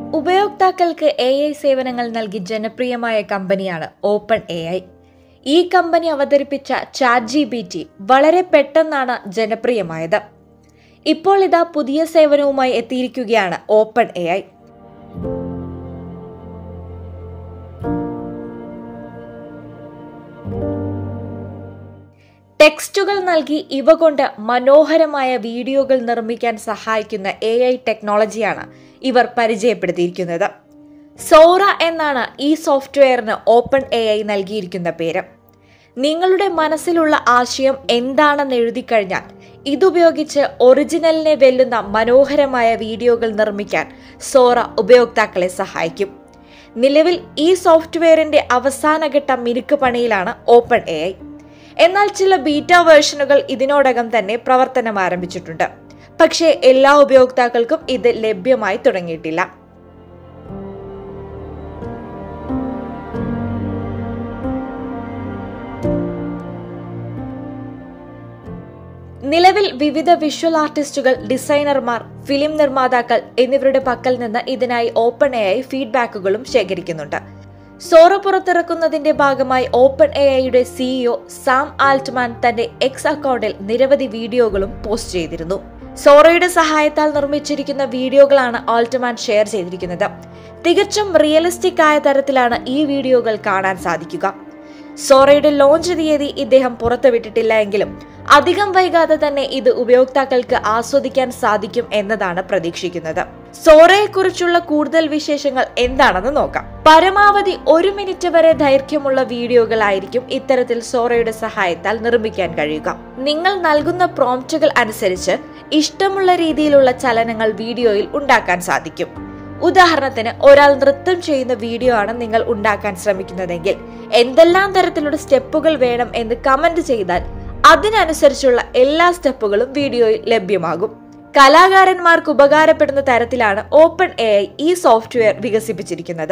ഉപയോക്താക്കൾക്ക് A I സേവനങ്ങൾ നൽകി ജനപ്രിയമായ കമ്പനിയാണ് ഓപ്പൺ എ ഐ ഈ കമ്പനി അവതരിപ്പിച്ച ചാറ്റ് ജി ബി ടി വളരെ പെട്ടെന്നാണ് ജനപ്രിയമായത് ഇപ്പോൾ ഇതാ പുതിയ സേവനവുമായി എത്തിയിരിക്കുകയാണ് ഓപ്പൺ എ ഐ ടെക്സ്റ്റുകൾ നൽകി ഇവ കൊണ്ട് മനോഹരമായ വീഡിയോകൾ നിർമ്മിക്കാൻ സഹായിക്കുന്ന എ ഐ ടെക്നോളജിയാണ് ഇവർ പരിചയപ്പെടുത്തിയിരിക്കുന്നത് സോറ എന്നാണ് ഈ സോഫ്റ്റ്വെയറിന് ഓപ്പൺ എ ഐ നൽകിയിരിക്കുന്ന പേര് നിങ്ങളുടെ മനസ്സിലുള്ള ആശയം എന്താണെന്ന് എഴുതി കഴിഞ്ഞാൽ ഇതുപയോഗിച്ച് ഒറിജിനലിനെ വെല്ലുന്ന മനോഹരമായ വീഡിയോകൾ നിർമ്മിക്കാൻ സോറ ഉപയോക്താക്കളെ സഹായിക്കും നിലവിൽ ഈ സോഫ്റ്റ്വെയറിന്റെ അവസാനഘട്ട മിനുക്ക് പണിയിലാണ് ഓപ്പൺ എ ഐ എന്നാൽ ചില ബീറ്റ വേർഷനുകൾ ഇതിനോടകം തന്നെ പ്രവർത്തനം ആരംഭിച്ചിട്ടുണ്ട് പക്ഷേ എല്ലാ ഉപയോക്താക്കൾക്കും ഇത് ലഭ്യമായി തുടങ്ങിയിട്ടില്ല നിലവിൽ വിവിധ വിഷ്വൽ ആർട്ടിസ്റ്റുകൾ ഡിസൈനർമാർ ഫിലിം നിർമ്മാതാക്കൾ എന്നിവരുടെ പക്കൽ നിന്ന് ഇതിനായി ഓപ്പൺ എ ഐ ഫീഡ്ബാക്കുകളും ശേഖരിക്കുന്നുണ്ട് സോറ പുറത്തിറക്കുന്നതിന്റെ ഭാഗമായി ഓപ്പൺ എ ഐയുടെ സിഇഒ സാം ആൽറ്റ്മാൻ തന്റെ എക്സ് അക്കൗണ്ടിൽ നിരവധി വീഡിയോകളും പോസ്റ്റ് ചെയ്തിരുന്നു സോറയുടെ സഹായത്താൽ നിർമ്മിച്ചിരിക്കുന്ന വീഡിയോകളാണ് ആൾട്ട്മാൻ ഷെയർ ചെയ്തിരിക്കുന്നത് തികച്ചും റിയലിസ്റ്റിക് ആയ തരത്തിലാണ് ഈ വീഡിയോകൾ കാണാൻ സാധിക്കുക സോറയുടെ ലോഞ്ച് തീയതി ഇദ്ദേഹം പുറത്തുവിട്ടിട്ടില്ല എങ്കിലും അധികം വൈകാതെ തന്നെ ഇത് ഉപയോക്താക്കൾക്ക് ആസ്വദിക്കാൻ സാധിക്കും എന്നതാണ് പ്രതീക്ഷിക്കുന്നത് സോറയെക്കുറിച്ചുള്ള കൂടുതൽ വിശേഷങ്ങൾ എന്താണെന്ന് നോക്കാം പരമാവധി ഒരു മിനിറ്റ് വരെ ദൈർഘ്യമുള്ള വീഡിയോകളായിരിക്കും ഇത്തരത്തിൽ സോറയുടെ സഹായത്താൽ നിർമ്മിക്കാൻ കഴിയുക നിങ്ങൾ നൽകുന്ന പ്രോംപ്റ്റുകൾ അനുസരിച്ച് ഇഷ്ടമുള്ള രീതിയിലുള്ള ചലനങ്ങൾ വീഡിയോയിൽ ഉണ്ടാക്കാൻ സാധിക്കും ഉദാഹരണത്തിന് ഒരാൾ നൃത്തം ചെയ്യുന്ന വീഡിയോ ആണ് നിങ്ങൾ ഉണ്ടാക്കാൻ ശ്രമിക്കുന്നതെങ്കിൽ എന്തെല്ലാം തരത്തിലുള്ള സ്റ്റെപ്പുകൾ വേണം എന്ന് കമന്റ് ചെയ്താൽ അതിനനുസരിച്ചുള്ള എല്ലാ സ്റ്റെപ്പുകളും വീഡിയോയിൽ ലഭ്യമാകും കലാകാരന്മാർക്ക് ഉപകാരപ്പെടുന്ന തരത്തിലാണ് ഓപ്പൺ എ ഐ ഈ സോഫ്റ്റ്വെയർ വികസിപ്പിച്ചിരിക്കുന്നത്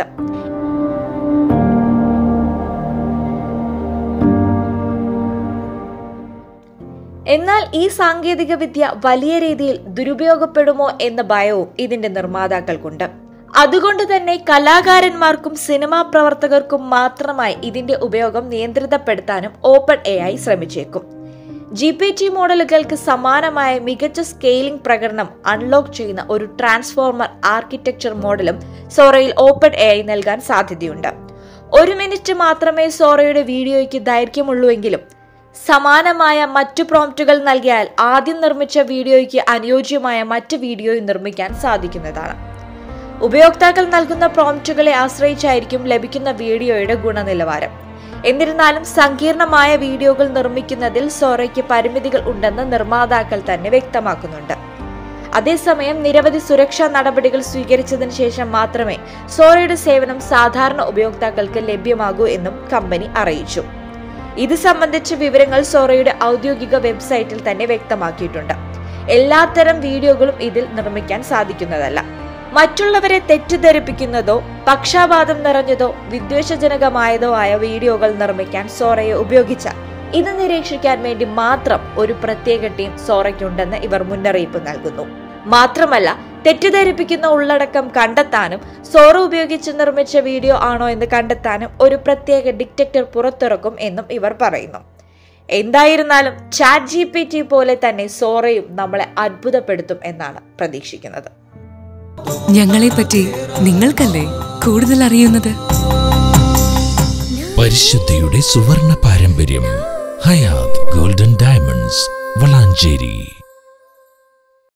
എന്നാൽ ഈ സാങ്കേതിക വിദ്യ വലിയ രീതിയിൽ ദുരുപയോഗപ്പെടുമോ എന്ന ഭയവും ഇതിന്റെ നിർമ്മാതാക്കൾക്കുണ്ട് അതുകൊണ്ട് തന്നെ കലാകാരന്മാർക്കും സിനിമാ പ്രവർത്തകർക്കും മാത്രമായി ഇതിന്റെ ഉപയോഗം നിയന്ത്രിതപ്പെടുത്താനും ഓപ്പൺ എ ഐ ശ്രമിച്ചേക്കും ജി പി ടി മോഡലുകൾക്ക് സമാനമായ മികച്ച സ്കെയിലിംഗ് പ്രകടനം അൺലോക്ക് ചെയ്യുന്ന ഒരു ട്രാൻസ്ഫോർമർ ആർക്കിടെക്ചർ മോഡലും സോറയിൽ ഓപ്പൺ എ ഐ നൽകാൻ സാധ്യതയുണ്ട് ഒരു മിനിറ്റ് മാത്രമേ സോറയുടെ വീഡിയോയ്ക്ക് ദൈർഘ്യമുള്ളൂവെങ്കിലും സമാനമായ മറ്റു പ്രോംപ്റ്റുകൾ നൽകിയാൽ ആദ്യം നിർമ്മിച്ച വീഡിയോയ്ക്ക് അനുയോജ്യമായ മറ്റ് വീഡിയോ നിർമ്മിക്കാൻ സാധിക്കുന്നതാണ് ഉപയോക്താക്കൾ നൽകുന്ന പ്രോംപ്റ്റുകളെ ആശ്രയിച്ചായിരിക്കും ലഭിക്കുന്ന വീഡിയോയുടെ ഗുണനിലവാരം എന്നിരുന്നാലും സങ്കീർണമായ വീഡിയോകൾ നിർമ്മിക്കുന്നതിൽ സോറയ്ക്ക് പരിമിതികൾ ഉണ്ടെന്ന് നിർമ്മാതാക്കൾ തന്നെ വ്യക്തമാക്കുന്നുണ്ട് അതേസമയം നിരവധി സുരക്ഷാ നടപടികൾ സ്വീകരിച്ചതിന് ശേഷം മാത്രമേ സോറയുടെ സേവനം സാധാരണ ഉപയോക്താക്കൾക്ക് ലഭ്യമാകൂ എന്നും കമ്പനി അറിയിച്ചു ഇത് സംബന്ധിച്ച വിവരങ്ങൾ സോറയുടെ ഔദ്യോഗിക വെബ്സൈറ്റിൽ തന്നെ വ്യക്തമാക്കിയിട്ടുണ്ട് എല്ലാത്തരം വീഡിയോകളും ഇതിൽ നിർമ്മിക്കാൻ സാധിക്കുന്നതല്ല മറ്റുള്ളവരെ തെറ്റിദ്ധരിപ്പിക്കുന്നതോ പക്ഷാപാതം നിറഞ്ഞതോ വിദ്വേഷജനകമായതോ ആയ വീഡിയോകൾ നിർമ്മിക്കാൻ സോറയെ ഉപയോഗിച്ചാൽ ഇത് നിരീക്ഷിക്കാൻ വേണ്ടി മാത്രം ഒരു പ്രത്യേക ടീം സോറയ്ക്കുണ്ടെന്ന് ഇവർ മുന്നറിയിപ്പ് നൽകുന്നു മാത്രമല്ല തെറ്റിദ്ധരിപ്പിക്കുന്ന ഉള്ളടക്കം കണ്ടെത്താനും സോറ ഉപയോഗിച്ച് നിർമ്മിച്ച വീഡിയോ ആണോ എന്ന് കണ്ടെത്താനും ഒരു പ്രത്യേക ഡിറ്റക്ടർ പുറത്തിറക്കും എന്നും ഇവർ പറയുന്നു എന്തായിരുന്നാലും ചാറ്റ് ജി പി ടി പോലെ തന്നെ സോറയും നമ്മളെ അത്ഭുതപ്പെടുത്തും എന്നാണ് പ്രതീക്ഷിക്കുന്നത് ഞങ്ങളെപ്പറ്റി നിങ്ങൾക്കല്ലേ കൂടുതൽ അറിയുന്നത് പരിശുദ്ധിയുടെ സുവർണ പാരമ്പര്യം ഹയാത് ഗോൾഡൻ ഡയമണ്ട്സ് വളാഞ്ചേരി